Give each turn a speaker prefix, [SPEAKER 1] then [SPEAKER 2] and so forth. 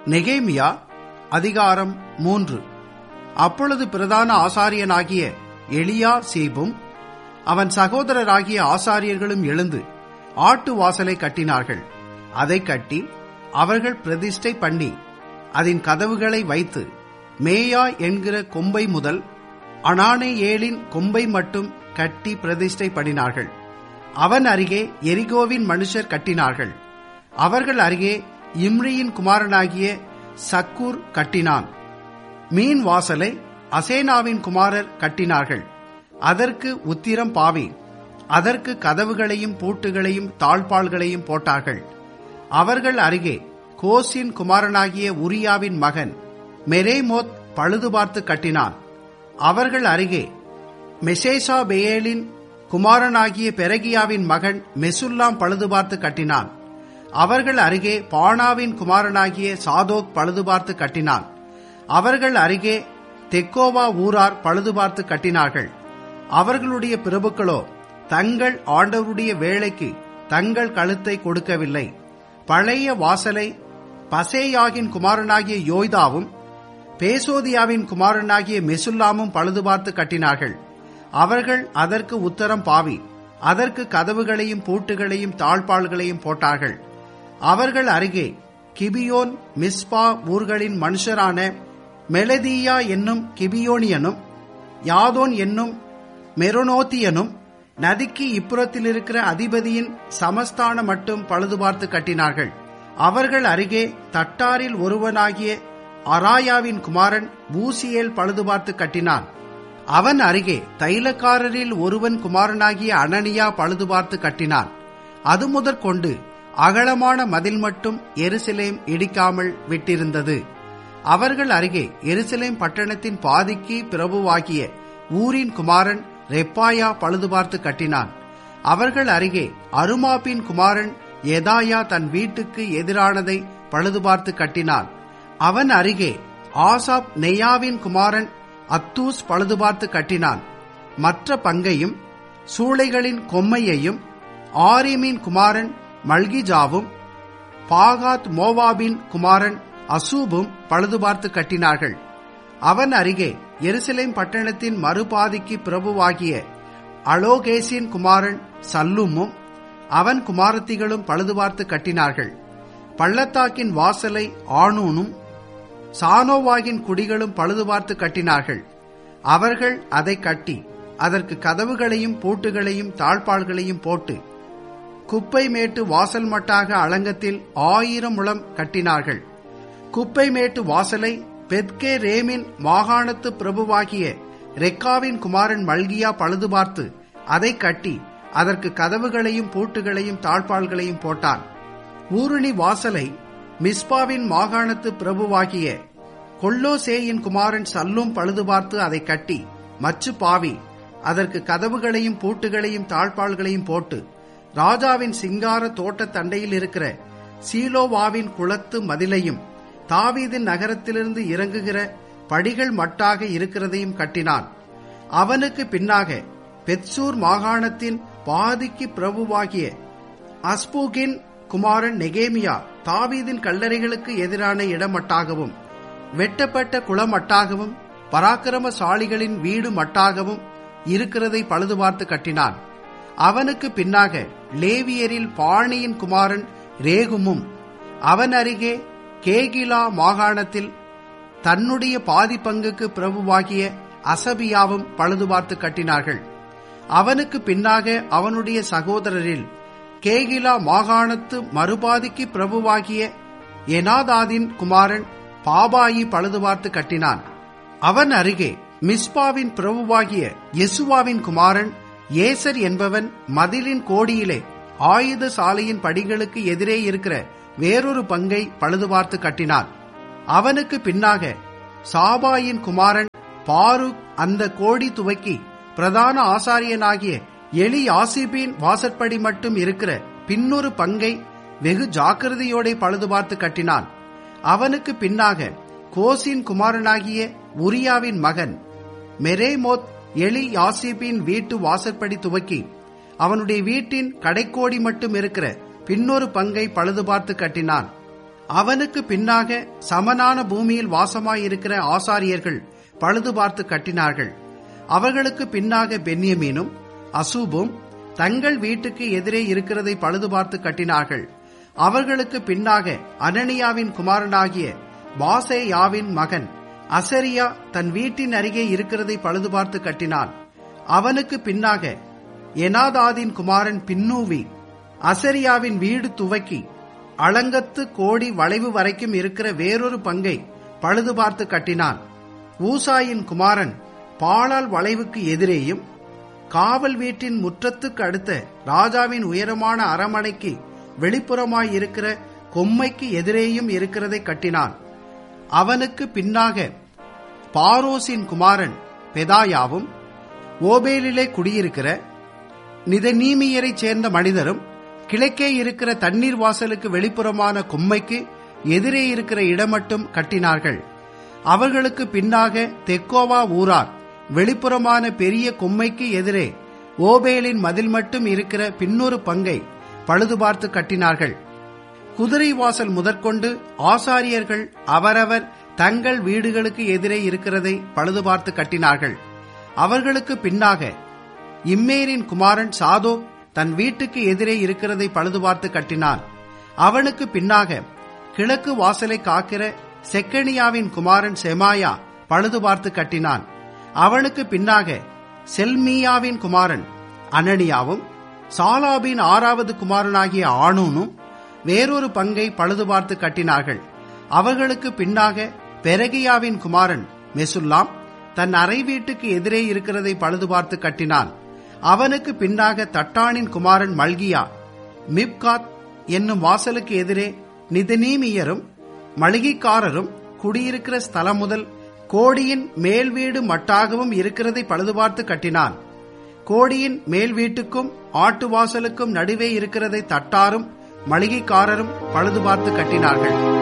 [SPEAKER 1] நெகேமியா அதிகாரம் மூன்று அப்பொழுது பிரதான ஆசாரியனாகிய எலியா சீபும் அவன் சகோதரராகிய ஆசாரியர்களும் எழுந்து ஆட்டு வாசலை கட்டினார்கள் அதை கட்டி அவர்கள் பிரதிஷ்டை பண்ணி அதன் கதவுகளை வைத்து மேயா என்கிற கொம்பை முதல் அனானே ஏலின் கொம்பை மட்டும் கட்டி பிரதிஷ்டை பண்ணினார்கள் அவன் அருகே எரிகோவின் மனுஷர் கட்டினார்கள் அவர்கள் அருகே இம்ரியின் குமாரனாகிய சக்கூர் கட்டினான் மீன் வாசலை அசேனாவின் குமாரர் கட்டினார்கள் அதற்கு உத்திரம் பாவி அதற்கு கதவுகளையும் பூட்டுகளையும் தாழ்பாள்களையும் போட்டார்கள் அவர்கள் அருகே கோசின் குமாரனாகிய உரியாவின் மகன் மெரேமோத் பழுது பார்த்து கட்டினான் அவர்கள் அருகே மெசேசா பெயேலின் குமாரனாகிய பெரகியாவின் மகன் மெசுல்லாம் பழுது பார்த்து கட்டினான் அவர்கள் அருகே பானாவின் குமாரனாகிய சாதோக் பழுது பார்த்து கட்டினான் அவர்கள் அருகே தெக்கோவா ஊரார் பழுது பார்த்து கட்டினார்கள் அவர்களுடைய பிரபுக்களோ தங்கள் ஆண்டவருடைய வேலைக்கு தங்கள் கழுத்தை கொடுக்கவில்லை பழைய வாசலை பசேயாகின் குமாரனாகிய யோய்தாவும் பேசோதியாவின் குமாரனாகிய மெசுல்லாமும் பழுது பார்த்து கட்டினார்கள் அவர்கள் அதற்கு உத்தரம் பாவி அதற்கு கதவுகளையும் பூட்டுகளையும் தாழ்பாள்களையும் போட்டார்கள் அவர்கள் அருகே கிபியோன் மிஸ்பா ஊர்களின் மனுஷரான மெலதியா என்னும் கிபியோனியனும் யாதோன் என்னும் மெரோனோத்தியனும் நதிக்கு இப்புறத்தில் இருக்கிற அதிபதியின் சமஸ்தானம் மட்டும் பழுது பார்த்து கட்டினார்கள் அவர்கள் அருகே தட்டாரில் ஒருவனாகிய அராயாவின் குமாரன் பூசியேல் பழுது பார்த்து கட்டினான் அவன் அருகே தைலக்காரரில் ஒருவன் குமாரனாகிய அனனியா பழுது பார்த்து கட்டினான் அது முதற்கொண்டு அகலமான மதில் மட்டும் எருசலேம் இடிக்காமல் விட்டிருந்தது அவர்கள் அருகே எருசலேம் பட்டணத்தின் பாதிக்கு பிரபுவாகிய ஊரின் குமாரன் ரெப்பாயா பழுது பார்த்து கட்டினான் அவர்கள் அருகே அருமாப்பின் குமாரன் எதாயா தன் வீட்டுக்கு எதிரானதை பழுது பார்த்து கட்டினான் அவன் அருகே ஆசாப் நெய்யாவின் குமாரன் அத்தூஸ் பழுது பார்த்து கட்டினான் மற்ற பங்கையும் சூளைகளின் கொம்மையையும் ஆரிமின் குமாரன் மல்கிஜாவும் பாகாத் மோவாபின் குமாரன் அசூபும் பழுது பார்த்து கட்டினார்கள் அவன் அருகே எருசலேம் பட்டணத்தின் மறுபாதிக்கு பிரபுவாகிய அலோகேசின் குமாரன் சல்லுமும் அவன் குமாரத்திகளும் பழுது பார்த்து கட்டினார்கள் பள்ளத்தாக்கின் வாசலை ஆணூனும் சானோவாகின் குடிகளும் பழுது பார்த்து கட்டினார்கள் அவர்கள் அதை கட்டி அதற்கு கதவுகளையும் பூட்டுகளையும் தாழ்பாள்களையும் போட்டு குப்பை மேட்டு வாசல் மட்டாக அலங்கத்தில் ஆயிரம் முழம் கட்டினார்கள் குப்பை மேட்டு வாசலை பெத்கே ரேமின் மாகாணத்து பிரபுவாகிய ரெக்காவின் குமாரன் மல்கியா பழுது பார்த்து அதை கட்டி அதற்கு கதவுகளையும் பூட்டுகளையும் தாழ்பாள்களையும் போட்டான் ஊருணி வாசலை மிஸ்பாவின் மாகாணத்து பிரபுவாகிய கொல்லோசேயின் குமாரன் சல்லும் பழுது பார்த்து அதை கட்டி மச்சு பாவி அதற்கு கதவுகளையும் பூட்டுகளையும் தாழ்பாள்களையும் போட்டு ராஜாவின் சிங்கார தோட்ட தண்டையில் இருக்கிற சீலோவாவின் குளத்து மதிலையும் தாவீதின் நகரத்திலிருந்து இறங்குகிற படிகள் மட்டாக இருக்கிறதையும் கட்டினான் அவனுக்கு பின்னாக பெத்சூர் மாகாணத்தின் பாதிக்கு பிரபுவாகிய அஸ்பூகின் குமாரன் நெகேமியா தாவீதின் கல்லறைகளுக்கு எதிரான இடமட்டாகவும் வெட்டப்பட்ட குளமட்டாகவும் பராக்கிரமசாலிகளின் வீடு மட்டாகவும் இருக்கிறதை பழுது பார்த்து கட்டினான் அவனுக்கு பின்னாக லேவியரில் பாணியின் குமாரன் ரேகுமும் அவன் அருகே கேகிலா மாகாணத்தில் தன்னுடைய பாதி பங்குக்கு பிரபுவாகிய அசபியாவும் பழுது பார்த்து கட்டினார்கள் அவனுக்கு பின்னாக அவனுடைய சகோதரரில் கேகிலா மாகாணத்து மறுபாதிக்கு பிரபுவாகிய எனாதாதின் குமாரன் பாபாயி பழுது பார்த்து கட்டினான் அவன் அருகே மிஸ்பாவின் பிரபுவாகிய யெசுவாவின் குமாரன் ஏசர் என்பவன் மதிலின் கோடியிலே ஆயுத சாலையின் படிகளுக்கு எதிரே இருக்கிற வேறொரு பங்கை பழுது பார்த்து கட்டினான் அவனுக்கு பின்னாக சாபாயின் குமாரன் பாருக் அந்த கோடி துவக்கி பிரதான ஆசாரியனாகிய எலி ஆசிபின் வாசற்படி மட்டும் இருக்கிற பின்னொரு பங்கை வெகு ஜாக்கிரதையோட பழுது பார்த்து கட்டினான் அவனுக்கு பின்னாக கோசின் குமாரனாகிய உரியாவின் மகன் மெரேமோத் எலி யாசிபின் வீட்டு வாசற்படி துவக்கி அவனுடைய வீட்டின் கடைக்கோடி மட்டும் இருக்கிற பின்னொரு பங்கை பழுது பார்த்து கட்டினான் அவனுக்கு பின்னாக சமனான பூமியில் வாசமாயிருக்கிற ஆசாரியர்கள் பழுது பார்த்து கட்டினார்கள் அவர்களுக்கு பின்னாக பென்யமீனும் அசூபும் தங்கள் வீட்டுக்கு எதிரே இருக்கிறதை பழுது பார்த்து கட்டினார்கள் அவர்களுக்கு பின்னாக அனனியாவின் குமாரனாகிய பாசேயாவின் மகன் அசரியா தன் வீட்டின் அருகே இருக்கிறதை பழுது பார்த்து கட்டினான் அவனுக்கு பின்னாக எனாதாதின் குமாரன் பின்னூவி அசரியாவின் வீடு துவக்கி அளங்கத்து கோடி வளைவு வரைக்கும் இருக்கிற வேறொரு பங்கை பழுது பார்த்து கட்டினான் ஊசாயின் குமாரன் பாலால் வளைவுக்கு எதிரேயும் காவல் வீட்டின் முற்றத்துக்கு அடுத்த ராஜாவின் உயரமான அரமனைக்கு வெளிப்புறமாயிருக்கிற கொம்மைக்கு எதிரேயும் இருக்கிறதை கட்டினான் அவனுக்கு பின்னாக பாரோசின் குமாரன் பெதாயாவும் ஓபேலிலே குடியிருக்கிற நிதநீமியரைச் சேர்ந்த மனிதரும் கிழக்கே இருக்கிற தண்ணீர் வாசலுக்கு வெளிப்புறமான கொம்மைக்கு எதிரே இருக்கிற இடமட்டும் கட்டினார்கள் அவர்களுக்கு பின்னாக தெக்கோவா ஊரார் வெளிப்புறமான பெரிய கொம்மைக்கு எதிரே ஓபேலின் மதில் மட்டும் இருக்கிற பின்னொரு பங்கை பழுது பார்த்து கட்டினார்கள் குதிரை வாசல் முதற்கொண்டு ஆசாரியர்கள் அவரவர் தங்கள் வீடுகளுக்கு எதிரே இருக்கிறதை பழுது பார்த்து கட்டினார்கள் அவர்களுக்கு பின்னாக இம்மேரின் குமாரன் சாதோ தன் வீட்டுக்கு எதிரே இருக்கிறதை பழுது பார்த்து கட்டினான் அவனுக்கு பின்னாக கிழக்கு வாசலை காக்கிற செக்கனியாவின் குமாரன் செமாயா பழுது பார்த்து கட்டினான் அவனுக்கு பின்னாக செல்மியாவின் குமாரன் அனனியாவும் சாலாபின் ஆறாவது குமாரனாகிய ஆனூனும் வேறொரு பங்கை பழுது பார்த்து கட்டினார்கள் அவர்களுக்கு பின்னாக பெரகியாவின் குமாரன் மெசுல்லாம் தன் அறை வீட்டுக்கு எதிரே இருக்கிறதை பழுது பார்த்து கட்டினான் அவனுக்கு பின்னாக தட்டானின் குமாரன் மல்கியா மிப்காத் என்னும் வாசலுக்கு எதிரே நிதனீமியரும் மளிகைக்காரரும் குடியிருக்கிற ஸ்தலம் முதல் கோடியின் மேல் வீடு மட்டாகவும் இருக்கிறதை பழுது பார்த்து கட்டினான் கோடியின் மேல் வீட்டுக்கும் ஆட்டு வாசலுக்கும் நடுவே இருக்கிறதை தட்டாரும் மளிகைக்காரரும் பழுது பார்த்து கட்டினார்கள்